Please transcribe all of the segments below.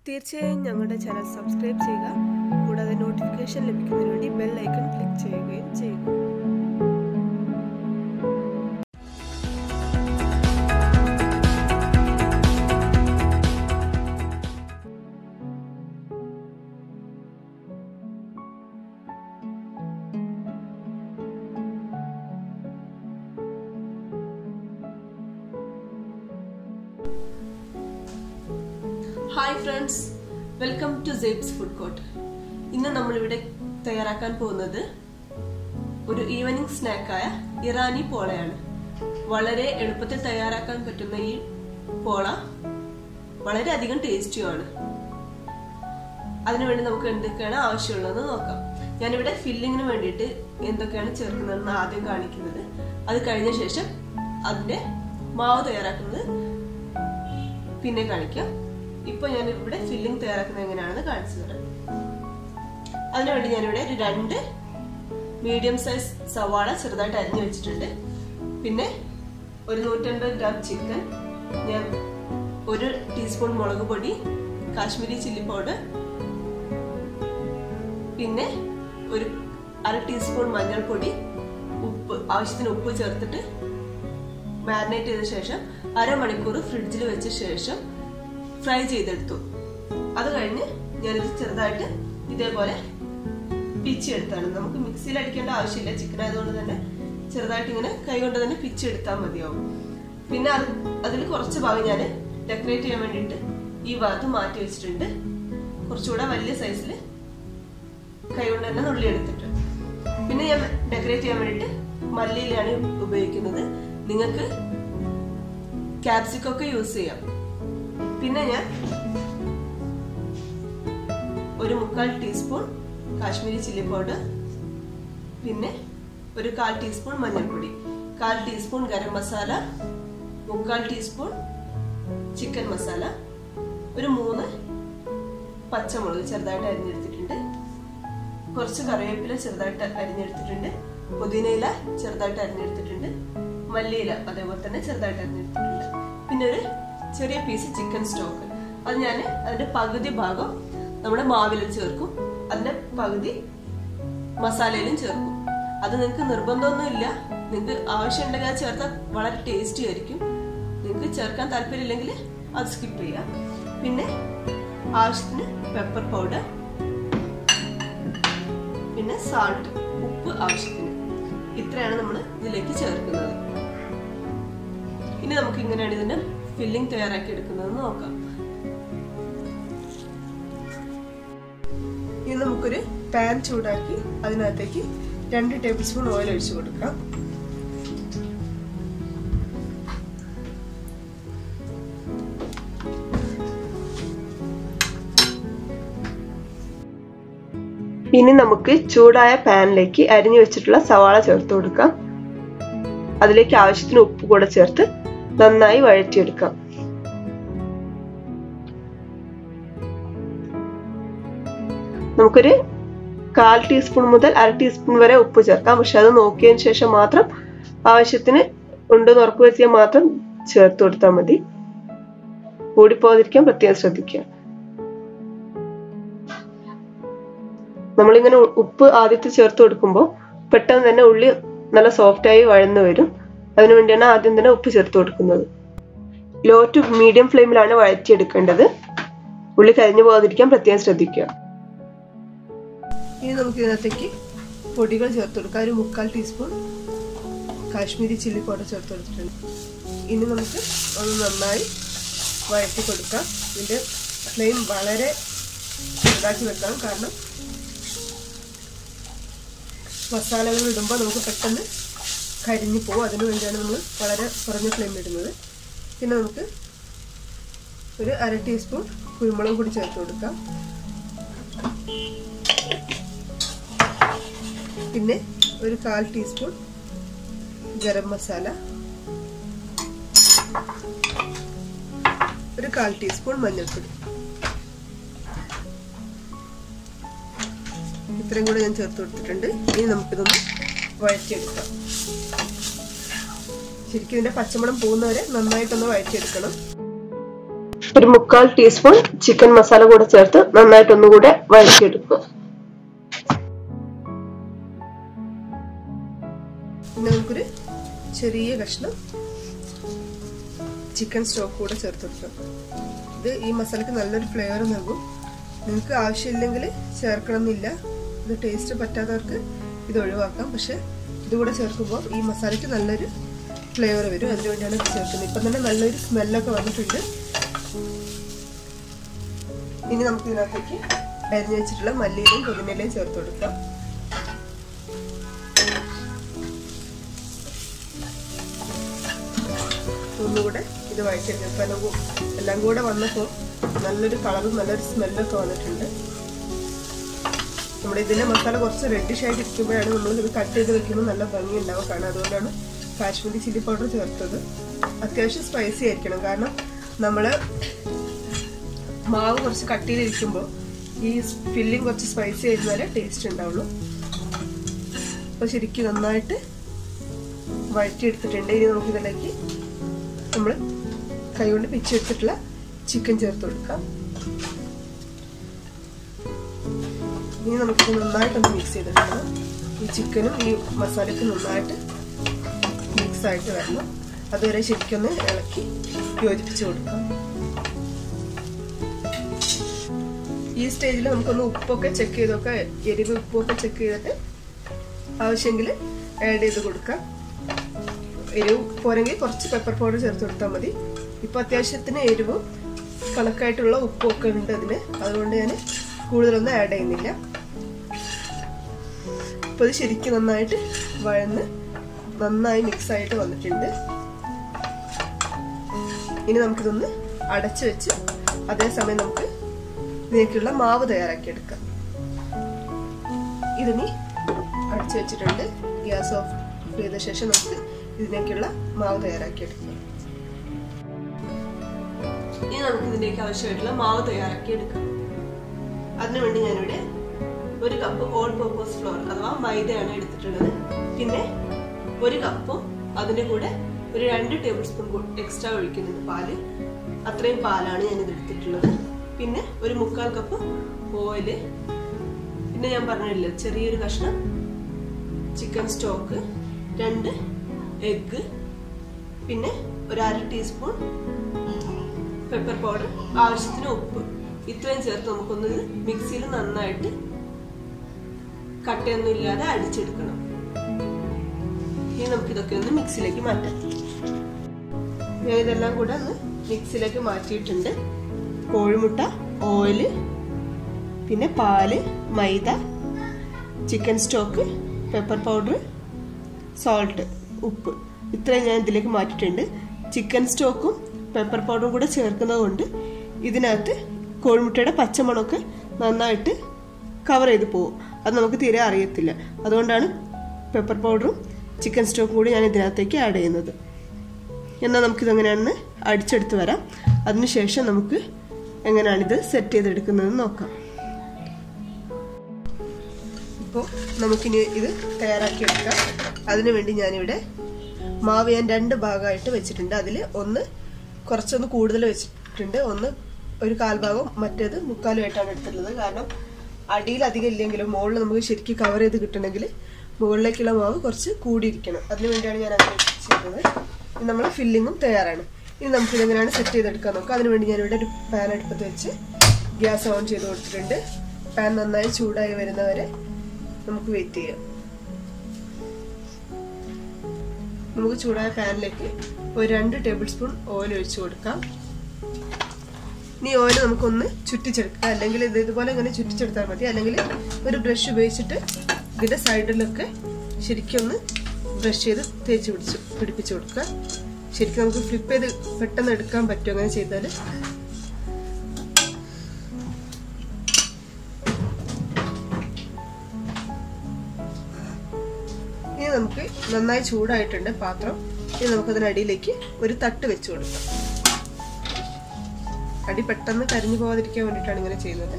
തീർച്ചയായും ഞങ്ങളുടെ channel subscribe ചെയ്യുക കൂടാതെ നോട്ടിഫിക്കേഷൻ ലഭിക്കുന്നതിന് വേണ്ടി ബെൽ ഐക്കൺ ക്ലിക്ക് ചെയ്യുകയും ചെയ്യുക hi friends welcome to Sabe's food court ഇന്ന് നമ്മളിവിടെ തയ്യാറാക്കാൻ പോകുന്നത് ഒരു ഈവനിങ് സ്നാക്കായ ഇറാനി പോളയാണ് വളരെ എളുപ്പത്തിൽ തയ്യാറാക്കാൻ പറ്റുന്ന ഈ പോള വളരെയധികം ടേസ്റ്റിയുമാണ് അതിനുവേണ്ടി നമുക്ക് എന്തൊക്കെയാണ് ആവശ്യമുള്ളതെന്ന് നോക്കാം ഞാനിവിടെ ഫില്ലിങ്ങിന് വേണ്ടിയിട്ട് എന്തൊക്കെയാണ് ചേർക്കുന്നതെന്ന് ആദ്യം കാണിക്കുന്നത് അത് കഴിഞ്ഞ ശേഷം അതിന്റെ മാവ് തയ്യാറാക്കുന്നത് പിന്നെ കാണിക്കാം ഇപ്പൊ ഞാൻ ഇവിടെ ഫില്ലിംഗ് തയ്യാറാക്കുന്നത് എങ്ങനെയാണെന്ന് കാണിച്ചു തരാം അതിനുവേണ്ടി ഞാനിവിടെ ഒരു രണ്ട് മീഡിയം സൈസ് സവാള ചെറുതായിട്ട് അരിഞ്ഞു വെച്ചിട്ടുണ്ട് പിന്നെ ഒരു നൂറ്റൻപത് ഗ്രാം ചിക്കൻ ഞാൻ ഒരു ടീസ്പൂൺ മുളക് പൊടി കാശ്മീരി ചില്ലി പൗഡർ പിന്നെ ഒരു അര ടീസ്പൂൺ മഞ്ഞൾപ്പൊടി ഉപ്പ് ആവശ്യത്തിന് ഉപ്പ് ചേർത്തിട്ട് മാരിനേറ്റ് ചെയ്ത ശേഷം അരമണിക്കൂർ ഫ്രിഡ്ജിൽ വെച്ച ശേഷം ഫ്രൈ ചെയ്തെടുത്തു അത് കഴിഞ്ഞ് ഞാനിത് ചെറുതായിട്ട് ഇതേപോലെ പിച്ചെടുത്താണ് നമുക്ക് മിക്സിയിൽ അടിക്കേണ്ട ആവശ്യമില്ല ചിക്കൻ ആയതുകൊണ്ട് തന്നെ ചെറുതായിട്ട് ഇങ്ങനെ കൈകൊണ്ട് തന്നെ പിച്ചെടുത്താൽ മതിയാവും പിന്നെ അത് അതിൽ കുറച്ച് ഭാഗം ഞാൻ ഡെക്കറേറ്റ് ചെയ്യാൻ വേണ്ടിയിട്ട് ഈ ഭാഗത്ത് മാറ്റി വെച്ചിട്ടുണ്ട് കുറച്ചുകൂടെ വലിയ സൈസിൽ കൈകൊണ്ട് തന്നെ നുള്ളി എടുത്തിട്ട് പിന്നെ ഞാൻ ഡെക്കറേറ്റ് ചെയ്യാൻ വേണ്ടിയിട്ട് മല്ലിയിലാണ് ഉപയോഗിക്കുന്നത് നിങ്ങൾക്ക് ക്യാപ്സിക്കൊക്കെ യൂസ് ചെയ്യാം പിന്നെ ഞാൻ ഒരു മുക്കാൽ ടീസ്പൂൺ കാശ്മീരി ചില്ലി പൗഡർ പിന്നെ ഒരു കാൽ ടീസ്പൂൺ മഞ്ഞൾപ്പൊടി കാൽ ടീസ്പൂൺ ഗരം മസാല മുക്കാൽ ടീസ്പൂൺ ചിക്കൻ മസാല ഒരു മൂന്ന് പച്ചമുളക് ചെറുതായിട്ട് അരിഞ്ഞെടുത്തിട്ടുണ്ട് കുറച്ച് കറിവേപ്പില ചെറുതായിട്ട് അരിഞ്ഞെടുത്തിട്ടുണ്ട് പുതിനയില ചെറുതായിട്ട് അരിഞ്ഞെടുത്തിട്ടുണ്ട് മല്ലിയില അതേപോലെ തന്നെ ചെറുതായിട്ട് അരിഞ്ഞെടുത്തിട്ടുണ്ട് പിന്നെ ഒരു ചെറിയ പീസ് ചിക്കൻ സ്റ്റോക്ക് അത് ഞാൻ അതിന്റെ പകുതി ഭാഗം നമ്മുടെ മാവിൽ ചേർക്കും അതിന്റെ പകുതി മസാലയിലും ചേർക്കും അത് നിങ്ങൾക്ക് നിർബന്ധമൊന്നുമില്ല നിങ്ങൾക്ക് ആവശ്യമുണ്ടെങ്കിൽ അത് ചേർത്താൽ വളരെ ടേസ്റ്റി ആയിരിക്കും നിങ്ങൾക്ക് ചേർക്കാൻ താല്പര്യമില്ലെങ്കിൽ അത് സ്കിപ്പ് ചെയ്യാം പിന്നെ ആവശ്യത്തിന് പെപ്പർ പൗഡർ പിന്നെ സാൾട്ട് ഉപ്പ് ആവശ്യത്തിന് ഇത്രയാണ് നമ്മൾ ഇതിലേക്ക് ചേർക്കുന്നത് ഇനി നമുക്ക് ഇങ്ങനെയാണ് ഇതിന്റെ ഫില്ലിംഗ് തയ്യാറാക്കി എടുക്കുന്നതെന്ന് നോക്കാം ഇനി നമുക്കൊരു പാൻ ചൂടാക്കി അതിനകത്തേക്ക് രണ്ട് ടേബിൾ സ്പൂൺ ഓയിൽ ഒഴിച്ചു കൊടുക്കാം ഇനി നമുക്ക് ചൂടായ പാനിലേക്ക് അരിഞ്ഞു വെച്ചിട്ടുള്ള സവാള ചേർത്ത് കൊടുക്കാം അതിലേക്ക് ആവശ്യത്തിന് ഉപ്പ് കൂടെ ചേർത്ത് നന്നായി വഴറ്റിയെടുക്കാം നമുക്കൊരു കാൽ ടീസ്പൂൺ മുതൽ അര ടീസ്പൂൺ വരെ ഉപ്പ് ചേർക്കാം പക്ഷെ അത് നോക്കിയതിന് ശേഷം മാത്രം ആവശ്യത്തിന് ഉണ്ടെന്ന് ഉറപ്പുവരുത്തിയാൽ മാത്രം ചേർത്ത് കൊടുത്താൽ മതി കൂടിപ്പോകാതിരിക്കാൻ പ്രത്യേകം ശ്രദ്ധിക്കുക നമ്മളിങ്ങനെ ഉപ്പ് ആദ്യത്തെ ചേർത്ത് കൊടുക്കുമ്പോൾ പെട്ടെന്ന് തന്നെ ഉള്ളി നല്ല സോഫ്റ്റായി വഴന്നു വരും അതിനു വേണ്ടിയാണ് ആദ്യം തന്നെ ഉപ്പ് ചേർത്ത് കൊടുക്കുന്നത് ലോ ടു മീഡിയം ഫ്ലെയിമിലാണ് വഴറ്റിയെടുക്കേണ്ടത് ഉള്ളി കരിഞ്ഞു പോകാതിരിക്കാൻ പ്രത്യേകം ശ്രദ്ധിക്കുക ഇനി നമുക്ക് ഇതിനകത്തേക്ക് പൊടികൾ ചേർത്ത് കൊടുക്കാം ഒരു മുക്കാൽ ടീസ്പൂൺ കാശ്മീരി ചില്ലി പൗഡർ ചേർത്ത് കൊടുത്തിട്ടുണ്ട് ഇനി നമുക്ക് ഒന്ന് നന്നായി വഴറ്റി കൊടുക്കാം ഇതിൻ്റെ ഫ്ലെയിം വളരെ ചെറുതാക്കി വെക്കാം കാരണം മസാലകൾ ഇടുമ്പോൾ നമുക്ക് പെട്ടെന്ന് കരിഞ്ഞു പോകും അതിനു വേണ്ടിയാണ് നമ്മൾ വളരെ കുറഞ്ഞ ഫ്ലെയിം ഇടുന്നത് പിന്നെ നമുക്ക് ഒരു അര ടീസ്പൂൺ കുരുമുളക് പൊടി ചേർത്ത് കൊടുക്കാം പിന്നെ ഒരു കാൽ ടീസ്പൂൺ ഗരം മസാല ഒരു കാൽ ടീസ്പൂൺ മഞ്ഞൾപ്പൊടി ഇത്രയും കൂടെ ഞാൻ ചേർത്ത് കൊടുത്തിട്ടുണ്ട് ഇനി നമുക്കിതൊന്ന് വഴറ്റിയെടുക്കാം ശരിക്കും ഇതിന്റെ പച്ചമണം പോകുന്നവരെ നന്നായിട്ടൊന്ന് വഴറ്റിയെടുക്കണം ഒരു മുക്കാൽ ടീസ്പൂൺ ചിക്കൻ മസാല കൂടെ ചേർത്ത് നന്നായിട്ട് ഒന്നുകൂടെ വഴറ്റിയെടുക്കുക പിന്നെ നമുക്കൊരു ചെറിയ കഷ്ണം ചിക്കൻ സ്റ്റോക്ക് കൂടെ ചേർത്ത് കൊടുക്കാം ഇത് ഈ മസാലക്ക് നല്ലൊരു ഫ്ലേവർ നൽകും നിങ്ങൾക്ക് ആവശ്യമില്ലെങ്കിൽ ചേർക്കണമെന്നില്ല ഇത് ടേസ്റ്റ് പറ്റാത്തവർക്ക് ഇത് ഒഴിവാക്കാം പക്ഷെ ഇതുകൂടെ ചേർക്കുമ്പോൾ ഈ മസാലയ്ക്ക് നല്ലൊരു ഫ്ലേവർ വരും അതിനുവേണ്ടിയാണ് ഇത് ചേർക്കുന്നത് ഇപ്പം തന്നെ നല്ലൊരു സ്മെല്ലൊക്കെ വന്നിട്ടുണ്ട് ഇനി നമുക്ക് ഇതിനകത്തേക്ക് അരിഞ്ഞു വെച്ചിട്ടുള്ള മല്ലിയിലയും പുതിനയിലയും ചേർത്ത് കൊടുക്കാം ഒന്നുകൂടെ ഇത് വഴറ്റിയെടുക്കാം ഇപ്പം എല്ലാം കൂ- എല്ലാം കൂടെ വന്നപ്പോൾ നല്ലൊരു കളറും നല്ലൊരു സ്മെല്ലൊക്കെ വന്നിട്ടുണ്ട് നമ്മുടെ ഇതിലെ മസാല കുറച്ച് റെഡിഷ് ആയിട്ട് ഇരിക്കുമ്പോഴാണ് നമ്മൾ ഇത് കട്ട് ചെയ്ത് വെക്കുമ്പോൾ നല്ല ഭംഗി ഉണ്ടാവും കാരണം അതുകൊണ്ടാണ് കാശ്മീരി ചില്ലി പൗഡർ ചേർത്തത് അത്യാവശ്യം സ്പൈസി ആയിരിക്കണം കാരണം നമ്മൾ മാവ് കുറച്ച് കട്ടിയിലിരിക്കുമ്പോൾ ഈ ഫില്ലിങ് കുറച്ച് സ്പൈസി ആയിരുന്നാലേ ടേസ്റ്റ് ഉണ്ടാവുള്ളൂ അപ്പോൾ ശരിക്കും നന്നായിട്ട് വഴറ്റിയെടുത്തിട്ടുണ്ട് ഇനി നമുക്കിതിലേക്ക് നമ്മൾ കൈകൊണ്ട് പിച്ചെടുത്തിട്ടുള്ള ചിക്കൻ ചേർത്ത് കൊടുക്കാം ഇനി നമുക്കിത് നന്നായിട്ടൊന്ന് മിക്സ് ചെയ്തെടുക്കണം ഈ ചിക്കനും ഈ മസാലയ്ക്ക് നന്നായിട്ട് മിക്സ് ആയിട്ട് വരണം അതുവരെ ശരിക്കൊന്ന് ഇളക്കി യോജിപ്പിച്ച് കൊടുക്കാം ഈ സ്റ്റേജിൽ നമുക്കൊന്ന് ഉപ്പൊക്കെ ചെക്ക് ചെയ്തൊക്കെ എരിവ് ഉപ്പൊക്കെ ചെക്ക് ചെയ്തിട്ട് ആവശ്യമെങ്കിൽ ആഡ് ചെയ്ത് കൊടുക്കാം എരിവ് പോരെങ്കിൽ കുറച്ച് പെപ്പർ പൗഡർ ചേർത്ത് കൊടുത്താൽ മതി ഇപ്പം അത്യാവശ്യത്തിന് എരിവും കണക്കായിട്ടുള്ള ഉപ്പൊക്കെ ഉണ്ട് അതിന് അതുകൊണ്ട് ഞാൻ കൂടുതലൊന്നും ആഡ് ചെയ്യുന്നില്ല അപ്പോൾ ഇത് ശരിക്കും നന്നായിട്ട് വഴന്ന് നന്നായി മിക്സ് ആയിട്ട് വന്നിട്ടുണ്ട് ഇനി നമുക്കിതൊന്ന് അടച്ചു വെച്ച് അതേസമയം നമുക്ക് ഇതിലേക്കുള്ള മാവ് തയ്യാറാക്കി എടുക്കാം ഇതിനി അടച്ചു വെച്ചിട്ടുണ്ട് ഗ്യാസ് ഓഫ് ചെയ്ത ശേഷം നമുക്ക് ഇതിലേക്കുള്ള മാവ് തയ്യാറാക്കി എടുക്കാം ഇനി നമുക്ക് ഇതിലേക്ക് ആവശ്യമായിട്ടുള്ള മാവ് തയ്യാറാക്കി എടുക്കാം അതിനുവേണ്ടി ഞാനിവിടെ ഒരു കപ്പ് ഓൾ പർപ്പസ് ഫ്ലോർ അഥവാ മൈദയാണ് എടുത്തിട്ടുള്ളത് പിന്നെ ഒരു കപ്പും അതിന്റെ കൂടെ ഒരു രണ്ട് ടേബിൾ സ്പൂൺ എക്സ്ട്രാ ഒഴിക്കുന്നുണ്ട് പാല് അത്രയും പാലാണ് ഞാൻ ഇത് എടുത്തിട്ടുള്ളത് പിന്നെ ഒരു മുക്കാൽ കപ്പ് ഓയില് പിന്നെ ഞാൻ പറഞ്ഞില്ല ചെറിയൊരു കഷ്ണം ചിക്കൻ സ്റ്റോക്ക് രണ്ട് എഗ്ഗ് പിന്നെ ഒരു അര ടീസ്പൂൺ പെപ്പർ പൗഡർ ആവശ്യത്തിന് ഉപ്പ് ഇത്രയും ചേർത്ത് നമുക്കൊന്ന് മിക്സിയിൽ നന്നായിട്ട് കട്ടയൊന്നും ഇല്ലാതെ അടിച്ചെടുക്കണം ഇനി നമുക്കിതൊക്കെ ഒന്ന് മിക്സിയിലേക്ക് മാറ്റാം ഞാൻ ഇതെല്ലാം കൂടെ ഒന്ന് മിക്സിയിലേക്ക് മാറ്റിയിട്ടുണ്ട് കോഴിമുട്ട ഓയില് പിന്നെ പാല് maida chicken stock pepper powder salt ഉപ്പ് ഇത്രയും ഞാൻ ഇതിലേക്ക് മാറ്റിയിട്ടുണ്ട് ചിക്കൻ സ്റ്റോക്കും പെപ്പർ പൗഡറും കൂടെ ചേർക്കുന്നത് കൊണ്ട് ഇതിനകത്ത് കോഴിമുട്ടയുടെ പച്ചമണമൊക്കെ നന്നായിട്ട് കവർ ചെയ്ത് പോകും അത് നമുക്ക് തീരെ അറിയത്തില്ല അതുകൊണ്ടാണ് പെപ്പർ പൗഡറും ചിക്കൻ സ്റ്റോക്കും കൂടി ഞാൻ ഇതിനകത്തേക്ക് ആഡ് ചെയ്യുന്നത് എന്നാൽ നമുക്കിതെങ്ങനെയാണെന്ന് അടിച്ചെടുത്ത് വരാം അതിനുശേഷം നമുക്ക് എങ്ങനെയാണിത് സെറ്റ് ചെയ്തെടുക്കുന്നതെന്ന് നോക്കാം ഇപ്പോൾ നമുക്കിനി ഇത് തയ്യാറാക്കി എടുക്കാം അതിനു വേണ്ടി ഞാനിവിടെ മാവ് ഞാൻ രണ്ട് ഭാഗമായിട്ട് വെച്ചിട്ടുണ്ട് അതിൽ ഒന്ന് കുറച്ചൊന്ന് കൂടുതൽ വെച്ചിട്ടുണ്ട് ഒന്ന് ഒരു കാൽഭാഗം മറ്റേത് മുക്കാലുമായിട്ടാണ് എടുത്തിട്ടുള്ളത് കാരണം അടിയിൽ അധികം ഇല്ലെങ്കിലും മുകളിൽ നമുക്ക് ശരിക്കും കവർ ചെയ്ത് കിട്ടണമെങ്കിൽ മുകളിലേക്കുള്ള മാവ് കുറച്ച് കൂടിയിരിക്കണം അതിനു വേണ്ടിയാണ് ഞാൻ അങ്ങനെ ചെയ്തത് ഇനി നമ്മൾ ഫില്ലിങ്ങും തയ്യാറാണ് ഇനി നമുക്ക് ഇതെങ്ങനെയാണ് സെറ്റ് ചെയ്തെടുക്കാൻ നോക്കാം അതിനുവേണ്ടി ഞാനിവിടെ ഒരു പാൻ അടുപ്പത്ത് വെച്ച് ഗ്യാസ് ഓൺ ചെയ്ത് കൊടുത്തിട്ടുണ്ട് പാൻ നന്നായി ചൂടായി വരുന്നവരെ നമുക്ക് വെയിറ്റ് ചെയ്യാം നമുക്ക് ചൂടായ പാനിലേക്ക് ഒരു രണ്ട് ടേബിൾ സ്പൂൺ ഓയിൽ ഒഴിച്ചു കൊടുക്കാം ഇനി ഓയിൽ നമുക്കൊന്ന് ചുറ്റിച്ചെടുക്കാം അല്ലെങ്കിൽ ഇത് ഇതുപോലെ ഇങ്ങനെ ചുറ്റിച്ചെടുത്താൽ മതി അല്ലെങ്കിൽ ഒരു ബ്രഷ് ഉപയോഗിച്ചിട്ട് ഇതിന്റെ സൈഡിലൊക്കെ ശരിക്കും ഒന്ന് ബ്രഷ് ചെയ്ത് തേച്ച് പിടിച്ച് പിടിപ്പിച്ച് കൊടുക്കുക ശരിക്കും നമുക്ക് ഫ്ലിപ്പ് ചെയ്ത് പെട്ടെന്ന് എടുക്കാൻ പറ്റും അങ്ങനെ ചെയ്താൽ ഇനി നമുക്ക് നന്നായി ചൂടായിട്ടുണ്ട് പാത്രം ഇനി നമുക്കതിനടിയിലേക്ക് ഒരു തട്ട് വെച്ച് കൊടുക്കാം അടി പെട്ടെന്ന് കരിഞ്ഞു പോകാതിരിക്കാൻ വേണ്ടിയിട്ടാണ് ഇങ്ങനെ ചെയ്യുന്നത്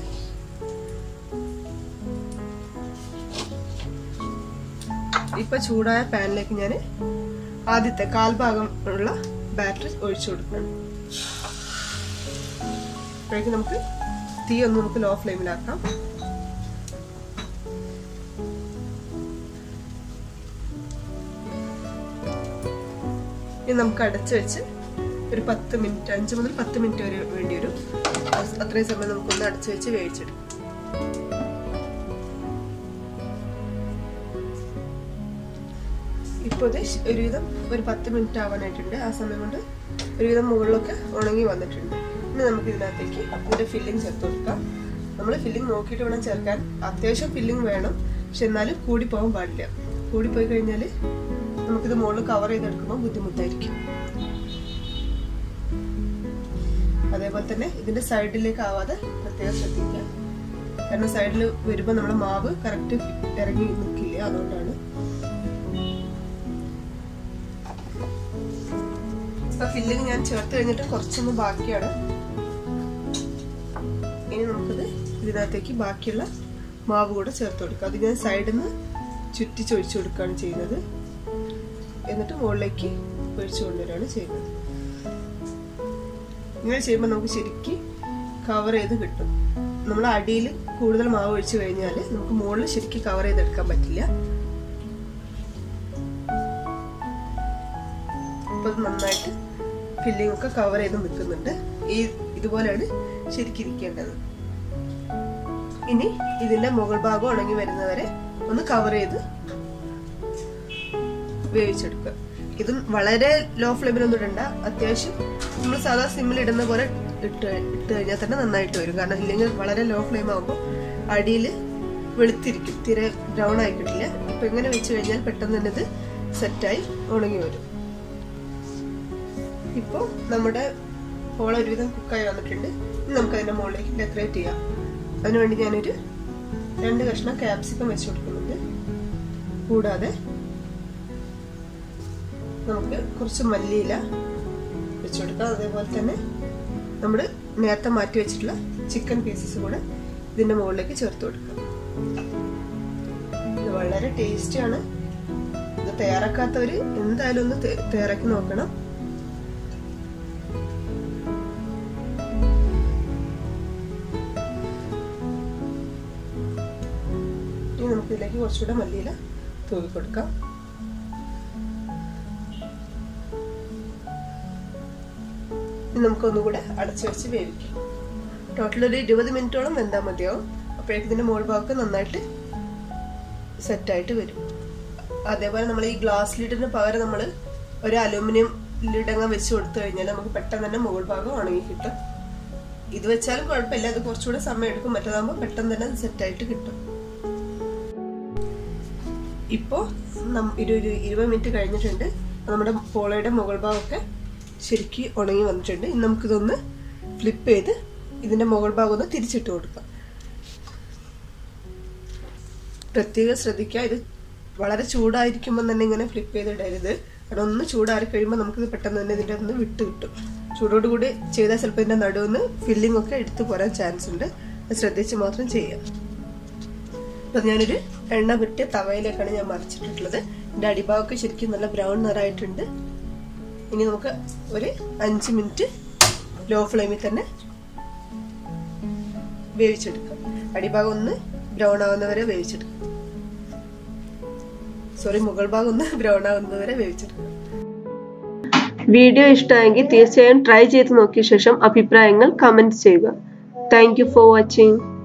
ഇപ്പൊ ചൂടായ പാനിലേക്ക് ഞാൻ ആദ്യത്തെ കാൽഭാഗം ഉള്ള ബാറ്ററി ഒഴിച്ചു കൊടുക്കണം അപ്പോഴേക്കും നമുക്ക് തീ ഒന്ന് നമുക്ക് ലോ ഫ്ലെയിമിലാക്കാം ഇനി നമുക്ക് അടച്ചു വെച്ച് ഒരു പത്ത് മിനിറ്റ് അഞ്ച് മുതൽ പത്ത് മിനിറ്റ് വരെ വേണ്ടി വരും അത്രയും സമയം നമുക്കൊന്ന് അടച്ചു വെച്ച് വേവിച്ചെടുക്കാം ഇപ്പോൾ ഇത് ഒരുവിധം ഒരു പത്ത് മിനിറ്റ് ആവാനായിട്ടുണ്ട് ആ സമയം കൊണ്ട് ഒരുവിധം മുകളിലൊക്കെ ഉണങ്ങി വന്നിട്ടുണ്ട് ഇനി നമുക്ക് ഇതിനകത്തേക്ക് ഇതിന്റെ ഫില്ലിംഗ് ചേർത്ത് കൊടുക്കാം നമ്മൾ ഫില്ലിംഗ് നോക്കിയിട്ട് വേണം ചേർക്കാൻ അത്യാവശ്യം ഫില്ലിംഗ് വേണം പക്ഷെ എന്നാലും കൂടി പോകാൻ പാടില്ല കൂടി പോയി കഴിഞ്ഞാൽ നമുക്കിത് മുകളിൽ കവർ ചെയ്തെടുക്കുമ്പോൾ ബുദ്ധിമുട്ടായിരിക്കും അതേപോലെ തന്നെ ഇതിന്റെ സൈഡിലേക്ക് ആവാതെ പ്രത്യേകം ശ്രദ്ധിക്കുക കാരണം സൈഡിൽ വരുമ്പോൾ നമ്മുടെ മാവ് കറക്റ്റ് ഇറങ്ങി നിൽക്കില്ല അതുകൊണ്ടാണ് ഇപ്പൊ ഫില്ലിങ് ഞാൻ ചേർത്ത് കഴിഞ്ഞിട്ട് കുറച്ചൊന്ന് ബാക്കിയാണ് ഇനി നമുക്കിത് ഇതിനകത്തേക്ക് ബാക്കിയുള്ള മാവ് കൂടെ ചേർത്ത് കൊടുക്കാം അത് ഞാൻ സൈഡിൽ നിന്ന് ചുറ്റിച്ചൊഴിച്ചു കൊടുക്കുകയാണ് ചെയ്യുന്നത് എന്നിട്ട് മുകളിലേക്ക് ഒഴിച്ചു കൊണ്ടുവരികയാണ് ചെയ്യുന്നത് ഇങ്ങനെ ചെയ്യുമ്പോൾ നമുക്ക് ശരിക്ക് കവർ ചെയ്ത് കിട്ടും നമ്മൾ അടിയിൽ കൂടുതൽ മാവ് ഒഴിച്ചു കഴിഞ്ഞാൽ നമുക്ക് മുകളിൽ ശരിക്കും കവർ ചെയ്തെടുക്കാൻ പറ്റില്ല അപ്പോൾ നന്നായിട്ട് ഫില്ലിംഗ് ഒക്കെ കവർ ചെയ്ത് നിൽക്കുന്നുണ്ട് ഈ ഇതുപോലെയാണ് ശരിക്കും ഇരിക്കേണ്ടത് ഇനി ഇതിന്റെ മുകൾ ഭാഗം ഉണങ്ങി വരുന്നവരെ ഒന്ന് കവർ ചെയ്ത് വേവിച്ചെടുക്കുക ഇതും വളരെ ലോ ഫ്ലെയിമിലൊന്നും ഇടണ്ട അത്യാവശ്യം നമ്മൾ സാധാ സിമ്മിൽ ഇടുന്ന പോലെ ഇട്ട് ഇട്ട് കഴിഞ്ഞാൽ തന്നെ നന്നായിട്ട് വരും കാരണം ഇല്ലെങ്കിൽ വളരെ ലോ ഫ്ലെയിം ആകുമ്പോൾ അടിയിൽ വെളുത്തിരിക്കും തീരെ ബ്രൗൺ ആയി കിട്ടില്ല ഇപ്പൊ ഇങ്ങനെ വെച്ച് കഴിഞ്ഞാൽ പെട്ടെന്ന് തന്നെ ഇത് സെറ്റായി ഉണങ്ങി വരും ഇപ്പോൾ നമ്മുടെ ഹോൾ ഒരുവിധം കുക്കായി വന്നിട്ടുണ്ട് ഇനി നമുക്ക് അതിന്റെ മുകളിലേക്ക് ഡെക്കറേറ്റ് ചെയ്യാം അതിനുവേണ്ടി ഞാനൊരു രണ്ട് കഷ്ണം ക്യാപ്സിക്കം വെച്ച് കൊടുക്കുന്നുണ്ട് കൂടാതെ നമുക്ക് കുറച്ച് മല്ലിയില വെച്ച് കൊടുക്കാം അതേപോലെ തന്നെ നമ്മൾ നേരത്തെ മാറ്റി വെച്ചിട്ടുള്ള ചിക്കൻ പീസസ് കൂടെ ഇതിന്റെ മുകളിലേക്ക് ചേർത്ത് കൊടുക്കാം ഇത് വളരെ ടേസ്റ്റിയാണ് ഇത് തയ്യാറാക്കാത്തവര് എന്തായാലും ഒന്ന് തയ്യാറാക്കി നോക്കണം ഇനി നമുക്ക് ഇതിലേക്ക് കുറച്ചുകൂടെ മല്ലിയില തൂവി കൊടുക്കാം ഇനി നമുക്കൊന്നുകൂടെ അടച്ചു വെച്ച് വേവിക്കാം ടോട്ടൽ ഒരു ഇരുപത് മിനിറ്റോളം വെന്താൽ മതിയാവും അപ്പോഴേക്കും ഇതിന്റെ മോൾ ഭാഗമൊക്കെ നന്നായിട്ട് സെറ്റായിട്ട് വരും അതേപോലെ നമ്മൾ ഈ ഗ്ലാസ് ലിഡിന് പകരം നമ്മൾ ഒരു അലൂമിനിയം ലിഡങ്ങ വെച്ച് കൊടുത്തു കഴിഞ്ഞാൽ നമുക്ക് പെട്ടെന്ന് തന്നെ മുകൾ ഭാഗം ഉണങ്ങി കിട്ടും ഇത് വെച്ചാലും കുഴപ്പമില്ല അത് കുറച്ചുകൂടെ സമയം എടുക്കും മറ്റേതാകുമ്പോൾ പെട്ടെന്ന് തന്നെ സെറ്റായിട്ട് കിട്ടും ഇപ്പോൾ ഒരു ഇരുപത് മിനിറ്റ് കഴിഞ്ഞിട്ടുണ്ട് നമ്മുടെ പോളയുടെ മുകൾ ഭാഗമൊക്കെ ശരിക്ക് ഉണങ്ങി വന്നിട്ടുണ്ട് ഇനി നമുക്കിതൊന്ന് ഫ്ലിപ്പ് ചെയ്ത് ഇതിന്റെ മുകൾ ഭാഗം ഒന്ന് തിരിച്ചിട്ട് കൊടുക്കാം പ്രത്യേകം ശ്രദ്ധിക്കുക ഇത് വളരെ ചൂടായിരിക്കുമ്പോൾ തന്നെ ഇങ്ങനെ ഫ്ലിപ്പ് ചെയ്തിടരുത് കാരണം ഒന്ന് ചൂടാറി കഴിയുമ്പോൾ നമുക്കിത് പെട്ടെന്ന് തന്നെ ഇതിൻ്റെ ഒന്ന് വിട്ട് കിട്ടും ചൂടോടുകൂടി ചെയ്താൽ ചിലപ്പോൾ ഇതിൻ്റെ നടുവെന്ന് ഫില്ലിംഗ് ഒക്കെ എടുത്തു പോരാൻ ചാൻസ് ഉണ്ട് അത് ശ്രദ്ധിച്ച് മാത്രം ചെയ്യാം അപ്പം ഞാനൊരു എണ്ണ പുരട്ടിയ തവയിലേക്കാണ് ഞാൻ മറിച്ചിട്ടുള്ളത് എൻ്റെ അടിഭാഗമൊക്കെ ശരിക്കും നല്ല ബ്രൗൺ നിറായിട്ടുണ്ട് ഇനി നമുക്ക് ഒരു അഞ്ച് മിനിറ്റ് ലോ ഫ്ലെയിമിൽ തന്നെ വേവിച്ചെടുക്കാം അടിഭാഗം ഒന്ന് ബ്രൗൺ ആവുന്നവരെ വേവിച്ചെടുക്കാം സോറി മുകൾ ഭാഗം ഒന്ന് ബ്രൗൺ ആവുന്നവരെ വേവിച്ചെടുക്കാം വീഡിയോ ഇഷ്ടമായെങ്കിൽ തീർച്ചയായും ട്രൈ ചെയ്ത് നോക്കിയ ശേഷം അഭിപ്രായങ്ങൾ കമന്റ് ചെയ്യുക താങ്ക് ഫോർ വാച്ചിങ്